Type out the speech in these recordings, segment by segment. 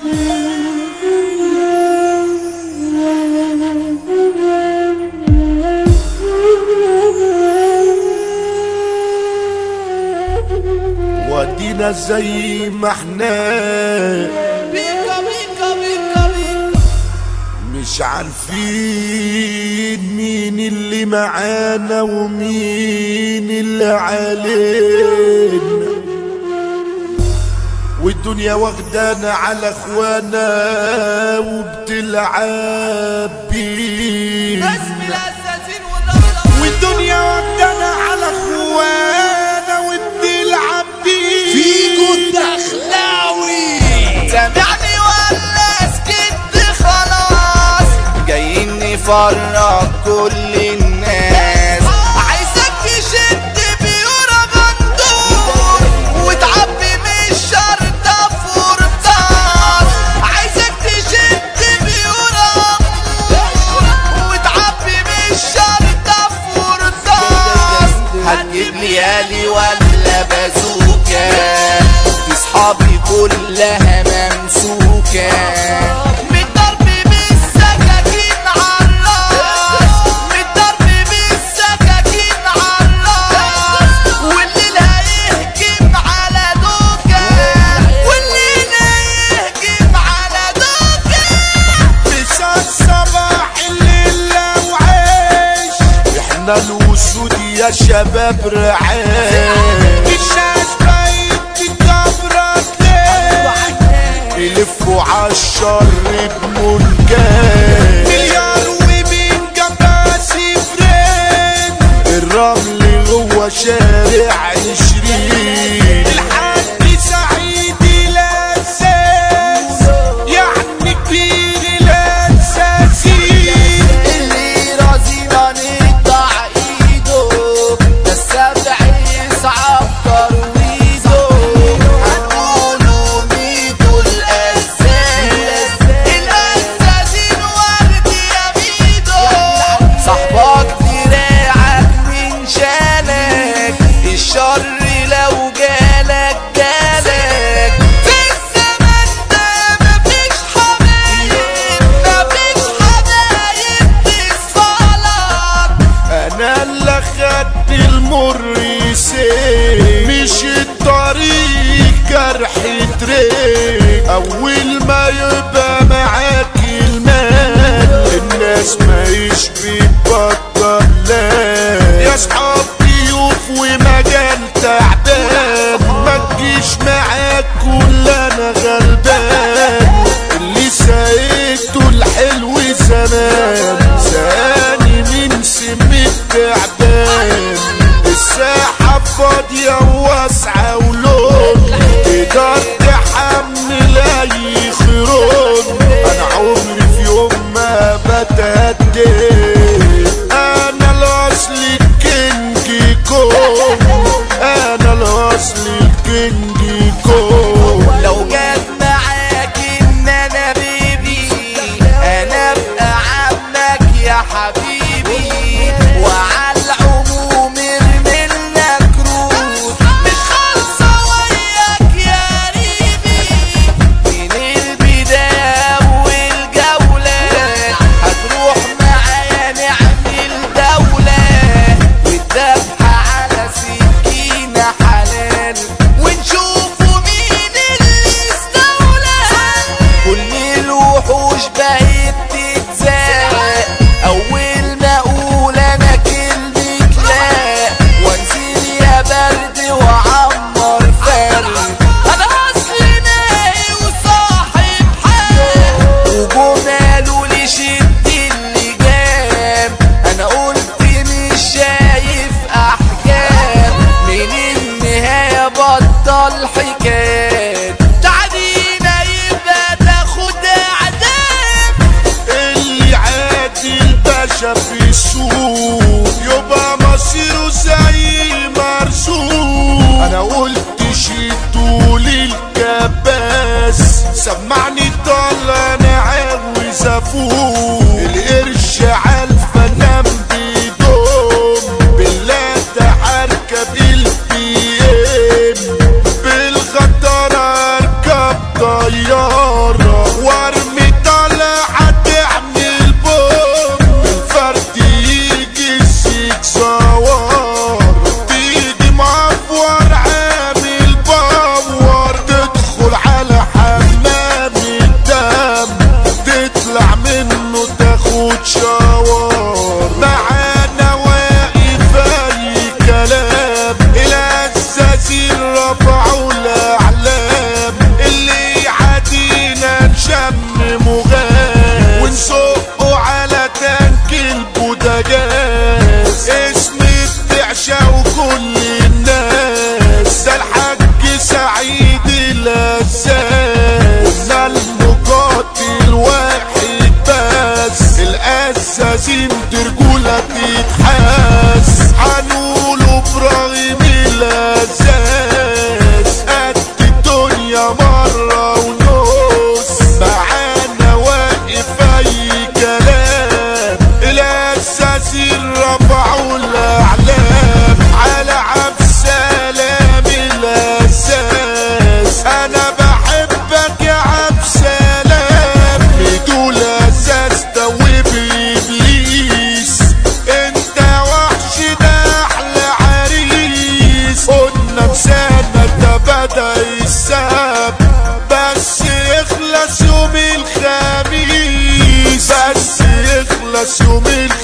ودينا زي ما احنا بيكا بيكا بيكا بيكا مش عارفين مين اللي معانا ومين اللي علينا والدنيا واخدانا على اخوانا وبتلعب بينا اسم الاساسين والنهضة والدنيا واخدانا على اخوانا وبتلعب بينا فيكو الدخلاوي سامعني ولا سكت خلاص جايين نفرج كل الناس عايزك تشد بيورا غندور وتعبي من الشرطة فرطاس عايزك تشد بيورا غندور وتعبي من الشرطة فرطاس هتجيب لي آلي ولا بازوكا دي صحابي كلها ممسوكة من الضرب بالسكاكين عالراس من الضرب بالسكاكين عالراس والليل هيهجم على دوكا والليل هيهجم على دوكا مساء الصباح الليلة وعيش احنا الوسود يا شباب رعاش الناس بقت تتبرد ليه يلفوا عالشر بمنجاز مليار ومين جباسي فرين الرمل هو شارع عشرين الحاج سعيد الاساس يعني كبير الاساسين اللي رازينا نقطع ايده ده السبع يصعب ترويجه هنقوله ميدو الاساس الاساسين ورد يا ميدو صاحبك دراعك من شالك الشر لو جالك جالك في الزمن ده مفيش حبايب مفيش حبايب تصفالك انا اللي خدت المر يسير مش الطريق جرح طريق اول ما يبقى معاك المال الناس ما يشبه بطل لا يا اصحاب ضيوف ومجال تعبان ما تجيش معاك كل انا غلبان اللي سايقته الحلو زمان ساني من سم التعبان الساحة فاضية وواسعة ولون تقدر تحمل أي خيرون أنا عمري في يوم ما بتهدي أنا الأصل الكينج كون أنا الأصل الكينج كون لو جت معاك ان انا بيبي انا ابقى عمك يا حبيبي وعلى العموم ارملنا كروت مش خالصة وياك يا ريبي من البداية والجولة هتروح معايا نعمل دولة والذبح على سكينة حلال ونشوفوا مين اللي استولى كل الوحوش بقت تتزاق اول ما اقول انا كلمة لا وانزل يا برد وعمر فرد انا اصلي ناهي وصاحب حال وجم قالوا لي شد اللجام انا قلت مش شايف احكام من النهاية بطل حكايات تعدينا يبقى تاخد اعدام اللي عادي الباشا في السوق يبقى مصيره زي مرسوم انا قلت شيتوا للكباس سمعني طال انا عاوز افوق القرش عالفنان بيدوم بالله تحركب البي ام بالغدارة اركب طيارة الاساس قلنا المقاتل واحد بس الاساسين رجولة تتحاس هنقول ابراهيم الاساس قد الدنيا مرة ونص معانا واقف اي كلام الاساسين رفعوا الاعلام على عبد سلام الاساس انا بحبك يا عبد سلام بدون اساس توب ابليس انت وحش ده احلى عريس قلنا بسنة ده بدا الساب بس يخلص يوم الخميس بس يخلص يوم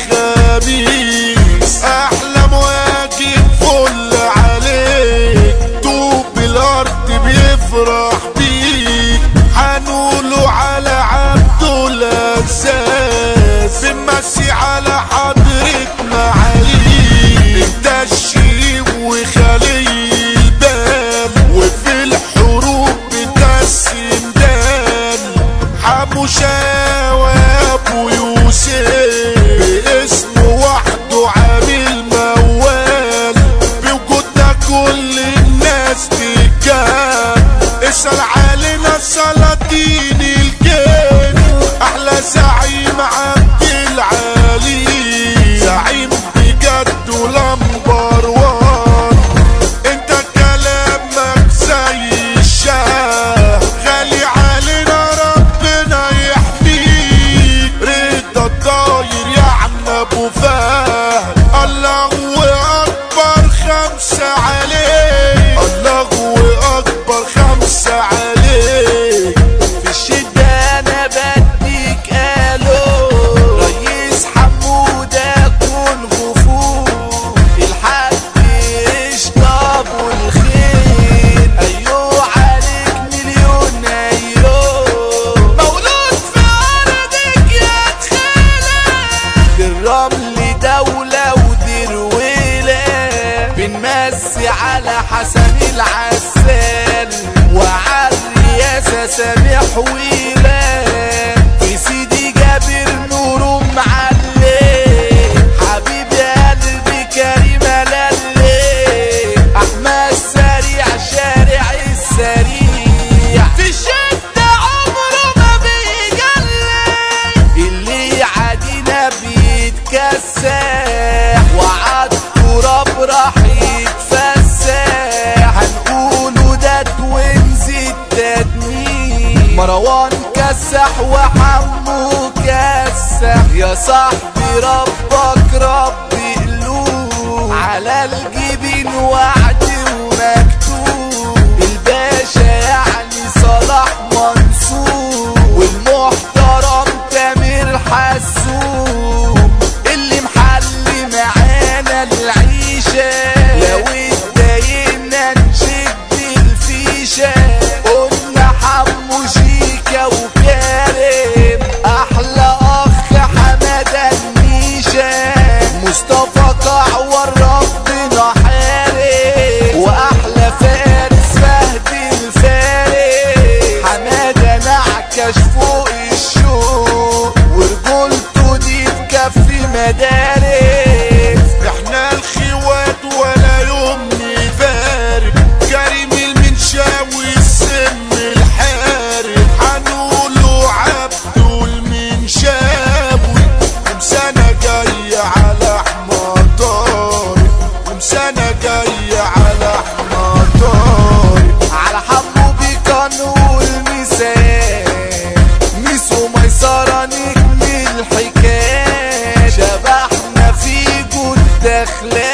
الخميس احلى مواجب فل عليك طوب الارض بيفرح بيك هنقوله على عبده الاساس بنمسي على حضرة معاليك انت الشريف وخليل البال وفي الحروب بتقسم دان حمو شاوى ابو يوسف باسمه وحده عامل موال بوجودنا كل الناس تتجاب اسأل علينا سلاطين الجن احلى زعيم عبد العالي زعيم بجد ولمبر وان انت كلامك زي الشاه غالي علينا ربنا يحميك رضا الطاير يا عم ابو فهد الله اكبر خمسة عليك الله اكبر خمسة عليك في الشدة أنا بديك ألو ريس حمودة كون غفور الحد اشطب والخير أيوه عليك مليون أيوه مولود في أرضك يا تخيلة الرمل دولة ودرويلة بنمسي على حسن العسال وعلى الرياسة سامح ويلا في سيدي جابر نور معلي حبيبي قلبي كريم للي احمد سريع شارع السريع في الشدة عمره ما بيجلي اللي يعادينا بيتكسح وعد تراب راح يتفسح هنقوله ده توينز التدمير مروان كسح وحمو كسح يا صاحبي ربك ربي قلوب على الجبين وعد ومكتوب الباشا يعني صلاح منصور والمحترم تامر حسوب اللي محلي معانا العيشة لو اتضايقنا نشد الفيشة قلنا حمو شيكا وكارم أحلى أخ حمادة النيشة مصطفى كعور ربنا حارب وأحلى فارس فهد الفارس حمادة نعكش فوق الشوق ورجولته دي تكفي مدارس احنا الخوات ولا يوم نفارق كريم المنشاوي السم الحارب هنقوله عبده المنشاوي ومسانة جاية على احمر طارق ومسانة جاية على احمر طارق على حمو بيكان والميزان ميسو ميسرة نجم الحكاية شبحنا في جود دخلان